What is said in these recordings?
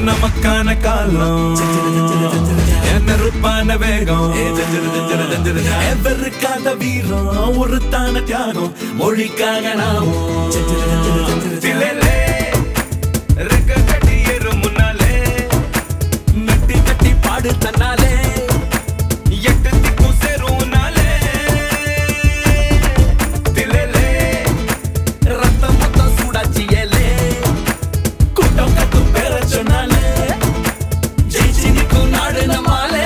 நமக்கான காலம் என்ன ருப்பான வேகம் எவருக்காத வீரம் ஒருத்தான தியாகம் மொழிக்காக நாமும் தில்லேலே, ரெக்க கட்டி ஏறும் முன்னாலே நட்டி கட்டி பாடு தன்னாலே எட்டு திக்கும் சேரும் உன்னாலே. தில்லேலே, ரத்தம் மொத்தம் சூடாச்சி ஏலே. கூட்டம் கட்டும் பேர சொன்னாலே ஜெயிச்சு நிற்கும் நாடு நம்மாலே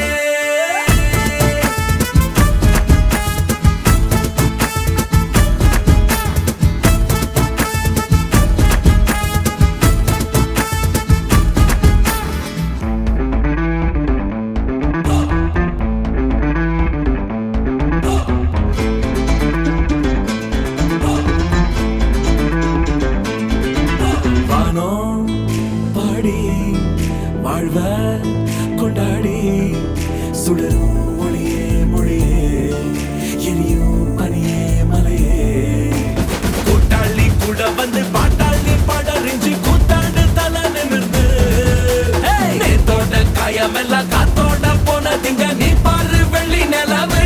வானம் பாடி வாழ்வ கொண்டாடி சுடரும் மொழியே மொழியே எரியும் பனியே மலையே கூட்டாளி கூட வந்து பாட்டாளி படறிஞ்சு கூத்தாண்டு தலை நிமிர்ந்து நேத்தோட காயமெல்லாம் காத்தோட போனதிங்க நீ பாரு வெள்ளி நிலவு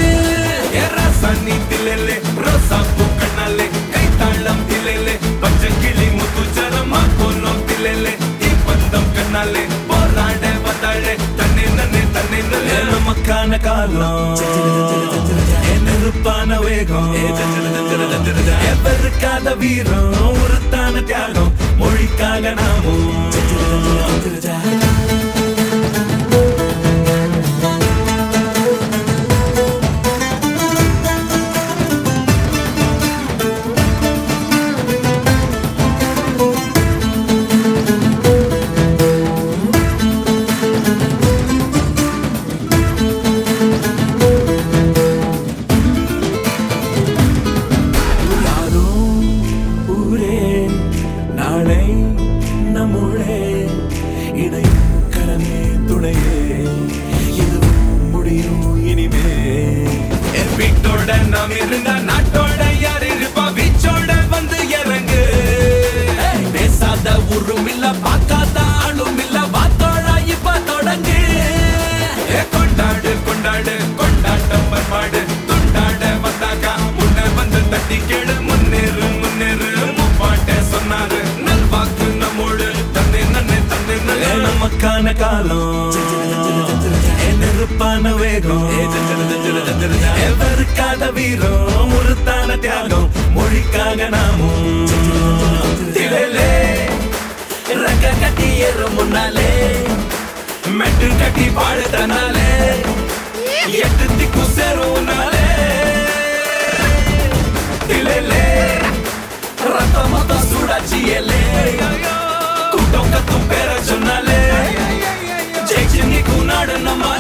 சன்னிதிலே ரோசா பூக்கண்ணாலே கைத்தாளம் திலேலே பச்சை கிளி முத்து சரமா கோலம் திலேலே தீப்பந்தம் கண்ணாலே போராட வந்தாழே தன்னை நன்னே தன்னை நல்லே நமக்கான காலம் நெருப்பான வேகம் எவருக்காத வீரம் ஒருத்தான தியாகம் மொழிக்காக நாமும் யாரும் ஊரே நாளை நம்முளே இணையும் கரமே துணையே எதுவும் முடியும் இனிமே என் வீட்டோட நாம் இருந்தா நாட்டோட யார் இருப்பா வீச்சோட வந்து இறங்கு பேசாத ஊரும் இல்ல பார்க்காத ஆளும் இல்ல வாத்தோட இப்ப தொடங்கு ஏ கொண்டாடு கொண்டாடு கொண்டாட்டம் பண்பாடு துண்டாட வந்தாக்கா முன்ன வந்து தட்டி கேடு முன்னேறு முன்னேறு முப்பாட்ட சொன்னாரு நல்வாக்கு நம்மோடு தன்னை நன்னே தன்னை நல்லே நமக்கான காலம் நெருப்பான வேகம் எவருக்காத வீரம் ஒருத்தான தியாகம் மொழிக்காக நாமும் திலேலே, ரெக்க கட்டி ஏறும் முன்னாலே மெட்டு கட்டி பாடு தன்னாலே எட்டு திக்கும் சேரும் உன்னாலே திலேலே, ரத்தம் மொத்தம் சூடாச்சி ஏலே கூட்டம் கத்தும் பேர சொன்னாலே ஜெயிச்சு நிற்கும் நாடு நம்ம